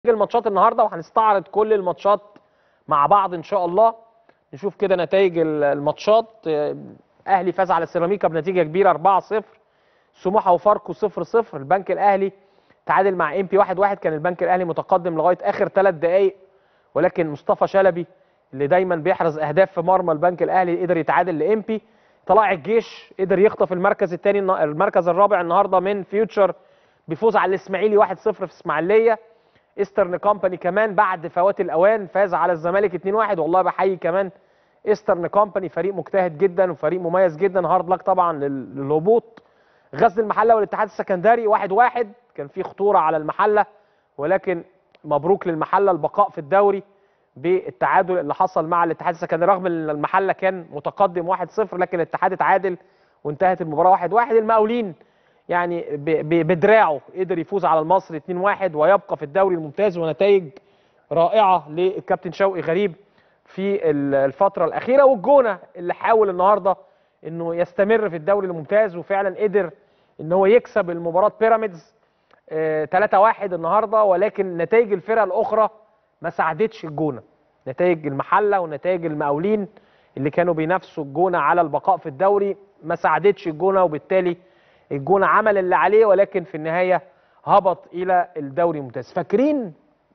الماتشات النهارده وهنستعرض كل الماتشات مع بعض ان شاء الله نشوف كده نتائج ال- الماتشات آه، اهلي فاز على سيراميكا بنتيجه كبيره 4-0 سموحه وفاركو 0-0 البنك الاهلي تعادل مع ام بي 1-1 كان البنك الاهلي متقدم لغايه اخر ثلاث دقائق ولكن مصطفى شلبي اللي دايما بيحرز اهداف في مرمى البنك الاهلي قدر يتعادل لام بي طلائع الجيش قدر يخطف المركز الثاني المركز الرابع النهارده من فيوتشر بيفوز على الاسماعيلي 1-0 في اسماعيليه ايسترن كومباني كمان بعد فوات الاوان فاز على الزمالك 2-1 والله بحيي كمان ايسترن كومباني فريق مجتهد جدا وفريق مميز جدا هارد لك طبعا لل- للهبوط غزل المحله والاتحاد السكندري 1-1 كان في خطوره على المحله ولكن مبروك للمحله البقاء في الدوري بالتعادل اللي حصل مع الاتحاد السكندري رغم ان المحله كان متقدم 1-0 لكن الاتحاد اتعادل وانتهت المباراه 1-1 المقاولين يعني ب- ب- بدراعه قدر يفوز على المصري 2-1 ويبقى في الدوري الممتاز ونتائج رائعه للكابتن شوقي غريب في ال- الفتره الاخيره والجونه اللي حاول النهارده انه يستمر في الدوري الممتاز وفعلا قدر ان هو يكسب المباراه بيراميدز آه، 3-1 النهارده ولكن نتائج الفرق الاخرى ما ساعدتش الجونه نتائج المحله ونتائج المقاولين اللي كانوا بينافسوا الجونه على البقاء في الدوري ما ساعدتش الجونه وبالتالي الجونه عمل اللي عليه ولكن في النهايه هبط الى الدوري الممتاز فاكرين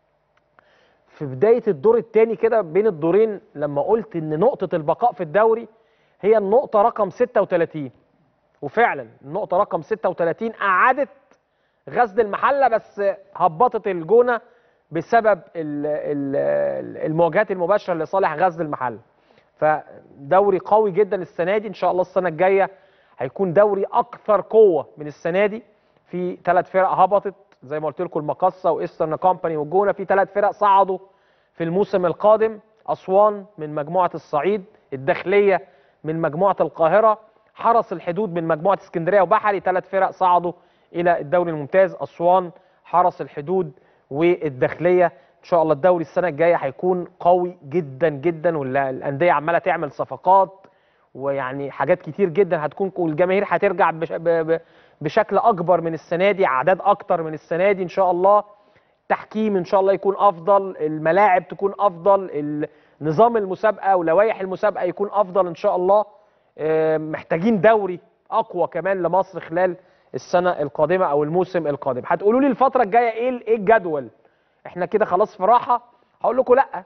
في بدايه الدور الثاني كده بين الدورين لما قلت ان نقطه البقاء في الدوري هي النقطه رقم 36 وفعلا النقطه رقم 36 قعدت غزل المحله بس هبطت الجونه بسبب ال- ال- المواجهات المباشره لصالح غزل المحله فدوري قوي جدا السنه دي ان شاء الله السنه الجايه هيكون دوري اكثر قوه من السنه دي في ثلاث فرق هبطت زي ما قلت لكم المقصه وايسترن كومباني والجونه في ثلاث فرق صعدوا في الموسم القادم اسوان من مجموعه الصعيد الداخليه من مجموعه القاهره حرس الحدود من مجموعه اسكندريه وبحري ثلاث فرق صعدوا الى الدوري الممتاز اسوان حرس الحدود والداخليه ان شاء الله الدوري السنه الجايه هيكون قوي جدا جدا والانديه عماله تعمل صفقات ويعني حاجات كتير جدا هتكون والجماهير هترجع بش ب- ب- بشكل اكبر من السنه دي اعداد اكتر من السنه دي ان شاء الله تحكيم ان شاء الله يكون افضل الملاعب تكون افضل ال- نظام المسابقه ولوائح المسابقه يكون افضل ان شاء الله آه، محتاجين دوري اقوى كمان لمصر خلال السنه القادمه او الموسم القادم هتقولوا لي الفتره الجايه ايه ال- ايه الجدول احنا كده خلاص في راحه هقول لكم لا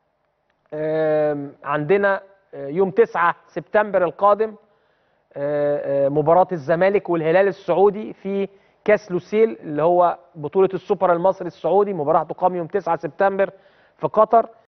آم، عندنا آه، يوم 9 سبتمبر القادم آه، آه، مباراة الزمالك والهلال السعودي في كاس لوسيل اللي هو بطولة السوبر المصري السعودي مباراة تقام يوم 9 سبتمبر في قطر